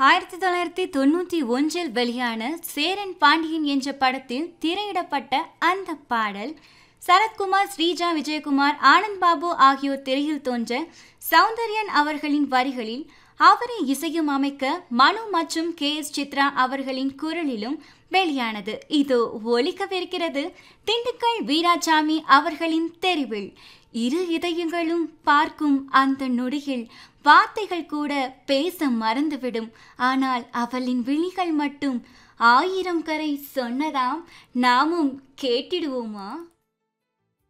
ஆயிரத்தி தொள்ளாயிரத்தி தொண்ணூற்றி ஒன்றில் வெளியான சேரன் பாண்டியன் என்ற படத்தில் திரையிடப்பட்ட அந்த பாடல் சரத்குமார் ஸ்ரீஜா விஜயகுமார் ஆனந்த் பாபு ஆகியோர் திரையில் தோன்ற சௌந்தர்யன் அவர்களின் வரிகளில் அவரை இசையும் அமைக்க மனு மற்றும் கே எஸ் சித்ரா அவர்களின் குரலிலும் வெளியானது இது ஒலிக்கவிருக்கிறது திண்டுக்கல் வீராசாமி அவர்களின் தெரிவில் இரு இதயங்களும் பார்க்கும் அந்த நொடியில் வார்த்தைகள் கூட பேச மறந்துவிடும் ஆனால் அவளின் விழிகள் மட்டும் ஆயிரம் கரை சொன்னதாம் நாமும் கேட்டிடுவோமா